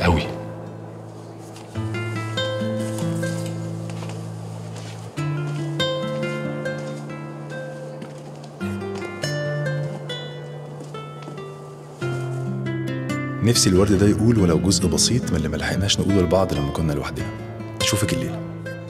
قوي نفسي الورد ده يقول ولو جزء بسيط من اللي ملحقناش نقوله لبعض لما كنا لوحدنا اشوفك الليله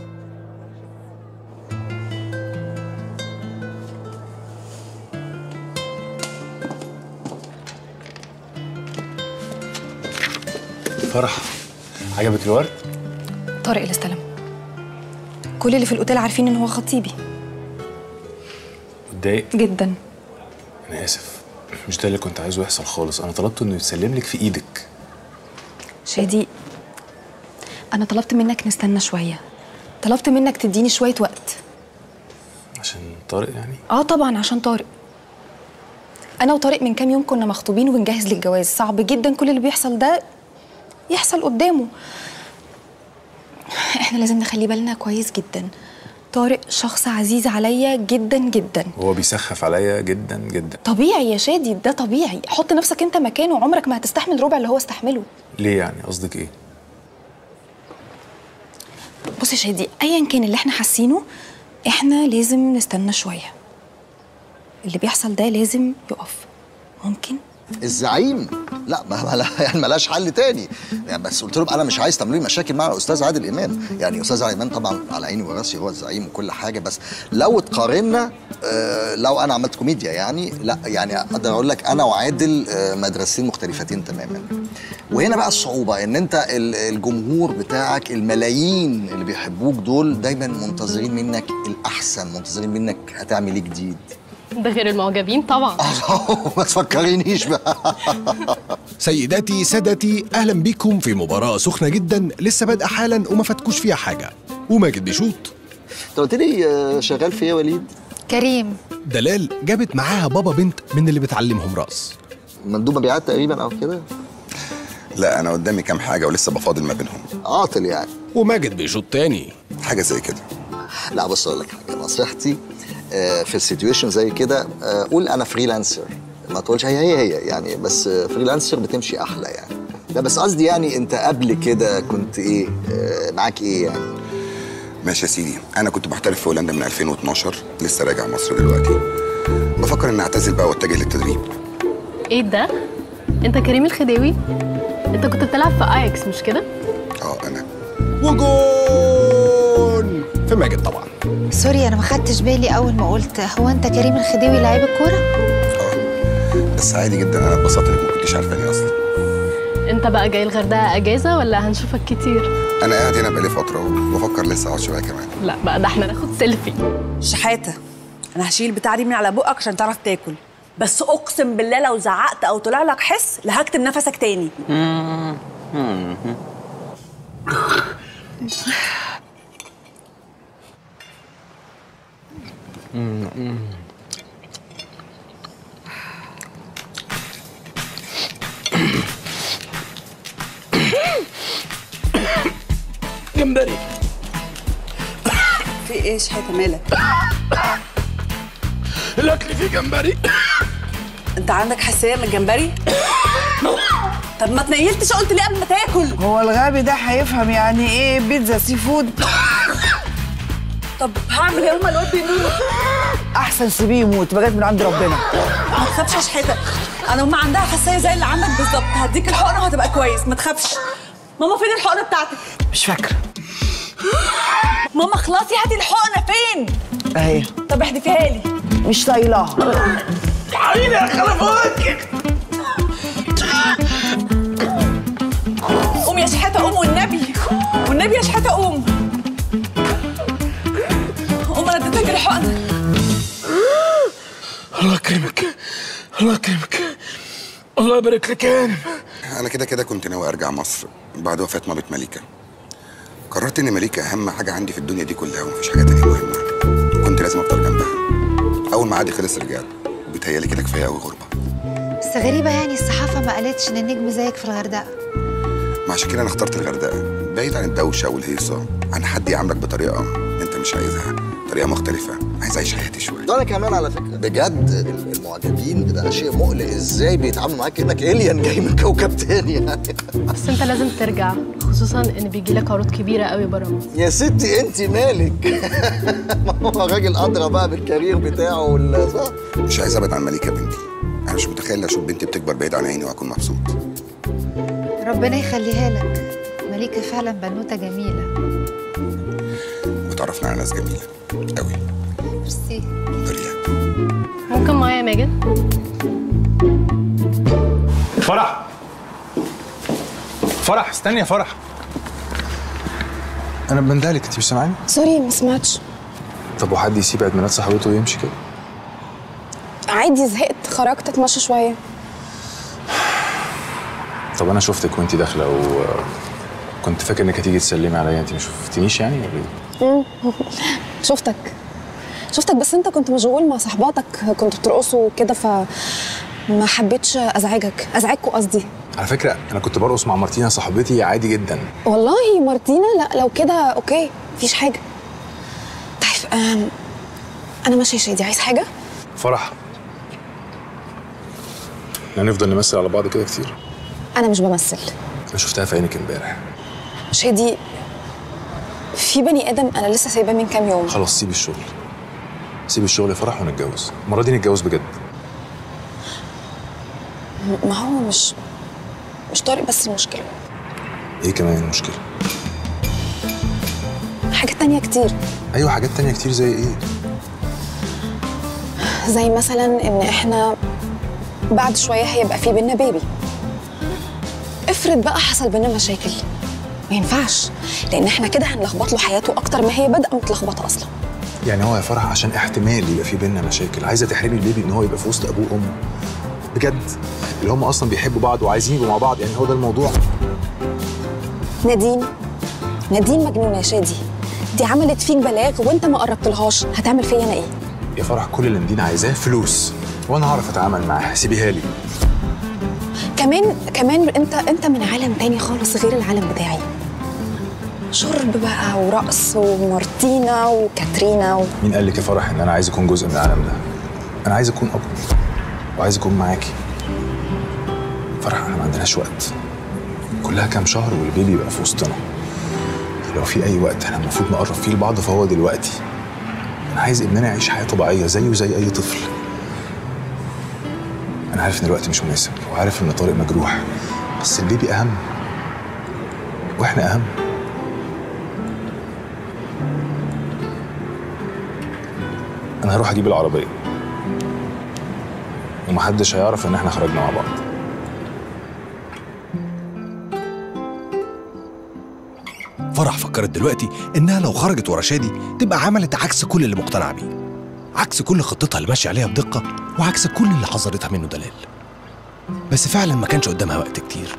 فرح عجبك الورد؟ طارق اللي استلم كل اللي في الاوتيل عارفين ان هو خطيبي متضايق؟ جدا انا اسف مش ده اللي كنت عايزه يحصل خالص انا طلبت انه يتسلم لك في ايدك شادي انا طلبت منك نستنى شويه طلبت منك تديني شويه وقت عشان طارق يعني اه طبعا عشان طارق انا وطارق من كام يوم كنا مخطوبين وبنجهز للجواز صعب جدا كل اللي بيحصل ده يحصل قدامه احنا لازم نخلي بالنا كويس جدا طارق شخص عزيز عليا جدا جدا هو بيسخف عليا جدا جدا طبيعي يا شادي ده طبيعي حط نفسك انت مكانه عمرك ما هتستحمل ربع اللي هو استحمله ليه يعني قصدك ايه بص يا شادي ايا كان اللي احنا حاسينه احنا لازم نستنى شويه اللي بيحصل ده لازم يقف ممكن الزعيم لا ما ما لا- يعني ملاش حل تاني يعني بس قلت لهم انا مش عايز تعملوا لي مشاكل مع الاستاذ عادل امام يعني استاذ عادل امام طبعا على عيني وراسي هو الزعيم وكل حاجه بس لو اتقارنا آه لو انا عملت كوميديا يعني لا يعني اقدر اقول لك انا وعادل آه مدرستين مختلفتين تماما وهنا بقى الصعوبه ان انت ال- الجمهور بتاعك الملايين اللي بيحبوك دول دايما منتظرين منك الاحسن منتظرين منك هتعمل ايه جديد ده غير المعجبين طبعا ما تفكرينيش بقى سيداتي سادتي اهلا بيكم في مباراه سخنه جدا لسه بادئه حالا وما فاتكوش فيها حاجه وماجد بيشوط انت قلت لي آه، شغال في ايه يا وليد كريم دلال جابت معاها بابا بنت من اللي بتعلمهم راس مندوب مبيعات تقريبا او كده لا انا قدامي كام حاجه ولسه بفاضل ما بينهم عاطل يعني وماجد بيشوط تاني حاجه زي كده لا بص اقول لك حاجه نصيحتي آه، في السيتويشن زي كده آه، قول انا فريلانسر ما تقولش هي هي هي يعني بس آه، فريلانسر بتمشي احلى يعني لا بس قصدي يعني انت قبل كده كنت ايه آه، معاك ايه يعني ماشي يا سيدي انا كنت محترف في هولندا من 2012 لسه راجع مصر دلوقتي بفكر اني اعتزل بقى واتجه للتدريب ايه ده انت كريم الخديوي انت كنت بتلعب في اياكس مش كده اه انا وجون في ماجد طبعا سوري انا ما خدتش بالي اول ما قلت هو انت كريم الخديوي لعيب الكوره بس عادي جدا انا اتبسطت انك ما كنتيش عارفاني اصلا انت بقى جاي الغردقه اجازه ولا هنشوفك كتير انا قاعد هنا بقالي فتره وبفكر لسه اقعد شويه كمان لا بقى ده احنا ناخد سيلفي شحاته انا هشيل البتاع دي من على بقك عشان تعرف تاكل بس اقسم بالله لو زعقت او طلع لك حس لهكتم نفسك تاني جمبري في ايه شحاته مالك الاكل فيه جمبري انت عندك حساسيه من الجمبري طب ما تنيلتش قلت ليه قبل ما تاكل هو الغبي ده هيفهم يعني ايه بيتزا سي فود طب هعمل ايه هما الواد بيموت احسن سيبيه يموت بجد من عند ربنا ما تخافش يا شحاته انا امي عندها حساسيه زي اللي عندك بالظبط هديك الحقنه وهتبقى كويس ما تخافش ماما فين الحقنه بتاعتك مش فاكره ماما خلاصي هاتي الحقنه فين اهي طب احدفيها لي مش طايلاها عيني يا خلفوك قوم يا شحاته قوم والنبي والنبي يا شحاته قوم قوم انا اديتك الحقنه الله يكرمك الله يكرمك الله يبارك لك يا هانم انا كده كده كنت ناوي ارجع مصر بعد وفاه مامة مليكه قررت ان مليكه اهم حاجه عندي في الدنيا دي كلها ومفيش حاجه تانية مهمه كنت لازم افضل جنبها اول ما عادي خلص رجعت وبيتهيالي كده كفايه قوي غربه بس غريبه يعني الصحافه ما قالتش ان النجم زيك في الغردقه ما عشان كده انا اخترت الغردقه بعيد عن الدوشه والهيصه عن حد يعاملك بطريقه انت مش عايزها طريقه مختلفه عايز اعيش حياتي شويه ده انا كمان على فكره بجد المعجبين ده شيء مقلق ازاي بيتعاملوا معاك كانك الين جاي من كوكب تاني يعني بس انت لازم ترجع خصوصا ان بيجي لك عروض كبيره قوي بره مصر يا ستي انت مالك ما هو الراجل ادرى بقى بالكارير بتاعه وال صح؟ مش عايز ابعد عن مليكه بنتي انا مش متخيل اشوف بنتي بتكبر بعيد عن عيني واكون مبسوط ربنا يخليها لك مليكة فعلا بنوتة جميلة وتعرفنا على ناس جميله قوي ميرسي ممكن معايا يا ماجد فرح فرح استني يا فرح انا بندهلك انت مش سامعاني سوري ما سمعتش طب وحد يسيب عيد ميلاد صاحبته ويمشي كده عادي زهقت خرجت اتمشى شويه طب انا شفتك وانت داخله وكنت فاكر انك هتيجي تسلمي عليا انت ما شفتنيش يعني ولا ايه مم. شفتك شفتك بس انت كنت مشغول مع صحباتك كنتوا بترقصوا كده ف ما حبيتش ازعجك ازعجكوا قصدي على فكره انا كنت برقص مع مارتينا صاحبتي عادي جدا والله مارتينا لا لو كده اوكي مفيش حاجه طيب أم... انا ماشيه يا شادي عايز حاجه فرح احنا هنفضل نمثل على بعض كده كتير انا مش بمثل انا شفتها في عينك امبارح شادي في بني ادم انا لسه سايباه من كام يوم خلاص سيب الشغل سيب الشغل يا فرح ونتجوز المره دي نتجوز بجد ما هو مش مش طارق بس المشكله ايه كمان المشكله حاجات تانية كتير ايوه حاجات تانية كتير زي ايه زي مثلا ان احنا بعد شويه هيبقى في بينا بيبي افرض بقى حصل بينا مشاكل ما ينفعش لان احنا كده هنلخبط له حياته اكتر ما هي بادئه متلخبطه اصلا يعني هو يا فرح عشان احتمال يبقى في بينا مشاكل عايزه تحرمي البيبي ان هو يبقى في وسط ابوه وامه بجد اللي هم اصلا بيحبوا بعض وعايزين يبقوا مع بعض يعني هو ده الموضوع نادين نادين مجنونه يا شادي دي عملت فيك بلاغ وانت ما قربتلهاش هتعمل فيا انا ايه يا فرح كل اللي ندين عايزاه فلوس وانا هعرف اتعامل معاها سيبيها لي كمان كمان انت انت من عالم تاني خالص غير العالم بتاعي شرب بقى ورقص ومارتينا وكاترينا و... مين قال لك يا فرح ان انا عايز اكون جزء من العالم ده انا عايز اكون اب وعايز اكون معاكي فرح احنا ما عندناش وقت كلها كام شهر والبيبي يبقى في وسطنا لو في اي وقت احنا المفروض نقرب فيه لبعض فهو دلوقتي انا عايز ابننا يعيش حياه طبيعيه زيه زي اي طفل انا عارف ان الوقت مش مناسب وعارف ان طارق مجروح بس البيبي اهم واحنا اهم انا هروح اجيب العربيه ومحدش هيعرف ان احنا خرجنا مع بعض فرح فكرت دلوقتي انها لو خرجت ورا شادي تبقى عملت عكس كل اللي مقتنعه بيه عكس كل خطتها اللي ماشيه عليها بدقه وعكس كل اللي حذرتها منه دلال بس فعلا ما كانش قدامها وقت كتير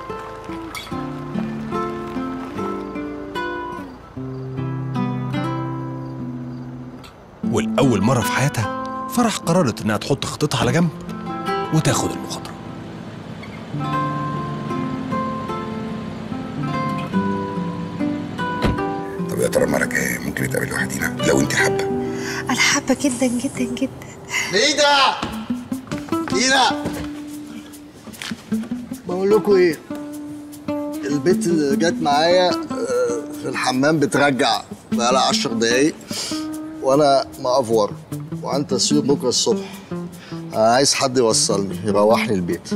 والأول مرة في حياتها فرح قررت إنها تحط خطتها على جنب وتاخد المخاطرة طب يا ترى المره الجايه ممكن نتقابل لوحدينا لو انت حابه أنا حابة جدا جدا جدا لينا لينا بقول لكم ايه البنت اللي جت معايا آه، في الحمام بترجع بقالها 10 دقايق وانا مأفور وعن تصوير بكره الصبح انا عايز حد يوصلني يروحني البيت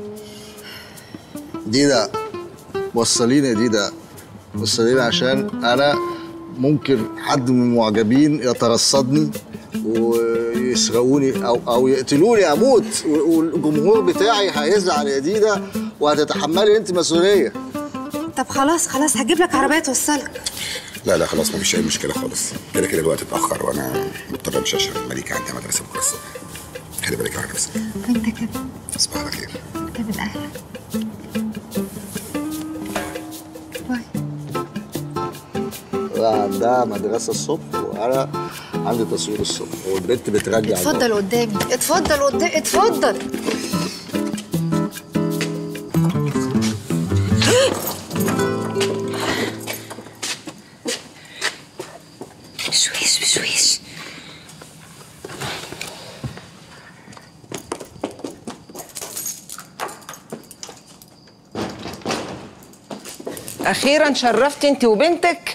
ديدا وصليني يا ديدا وصليني عشان انا ممكن حد من المعجبين يترصدني ويسرقوني او او يقتلوني اموت والجمهور بتاعي هيزعل يا ديدا وهتتحملي انت مسؤوليه طب خلاص خلاص هجيب لك عربية توصلك لا لا خلاص مفيش اي مشكله خالص كده كده الوقت اتاخر وانا مضطر امشي عشان الملكه عندها مدرسه بكره الصبح خلي بالك على نفسك وانت كده تصبح على خير انت من أهلك عندها مدرسه الصبح وانا عندي تصوير الصبح والبنت بترجع اتفضل قدامي اتفضل قدامي اتفضل بشويش بشويش اخيرا شرفتي انت وبنتك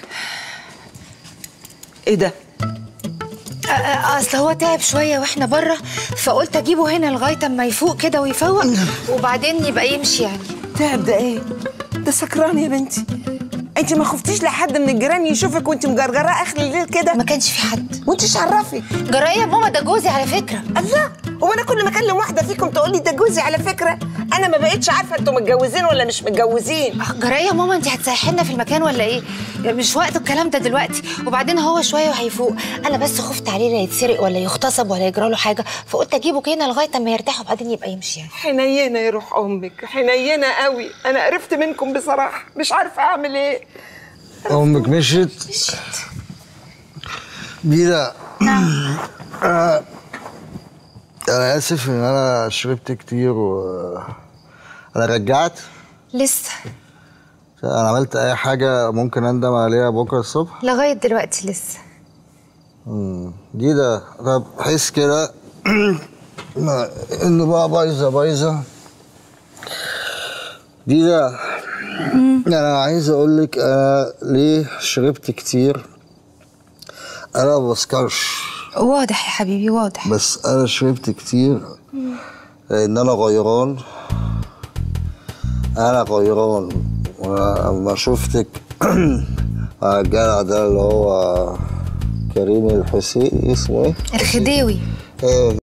ايه ده أ- أ- اصل هو تعب شويه واحنا بره فقلت اجيبه هنا لغايه اما يفوق كده ويفوق وبعدين يبقى يمشي يعني تعب ده ايه ده سكران يا بنتي انت ما خفتيش لحد من الجيران يشوفك وانت مجرجره اخر الليل كده ما كانش في حد وانت عرفي جرايه يا ماما ده جوزي على فكره الله هو انا كل ما اكلم واحده فيكم تقول لي ده جوزي على فكره انا ما بقتش عارفه انتوا متجوزين ولا مش متجوزين جرايه يا ماما انت هتسيحنا في المكان ولا ايه مش وقت الكلام ده دلوقتي وبعدين هو شويه وهيفوق انا بس خفت عليه لا يتسرق ولا يغتصب ولا يجرى له حاجه فقلت اجيبه هنا لغايه اما يرتاح وبعدين يبقى يمشي يعني حنينه يا روح امك حنينه قوي انا قرفت منكم بصراحه مش عارفه اعمل ايه امك مشيت بيلا آه، انا اسف ان انا شربت كتير و انا رجعت لسه انا عملت اي حاجه ممكن اندم عليها بكره الصبح لغايه دلوقتي لسه مم. دي ده طب حس كده ما- انه بقى بايظه بايظه دي ده انا عايز اقول لك انا ليه شربت كتير انا ما بسكرش واضح يا حبيبي واضح بس انا شربت كتير لان انا غيران انا غيران ولما شفتك مع الجدع ده اللي هو كريم الحسين اسمه ايه؟ الخديوي ايه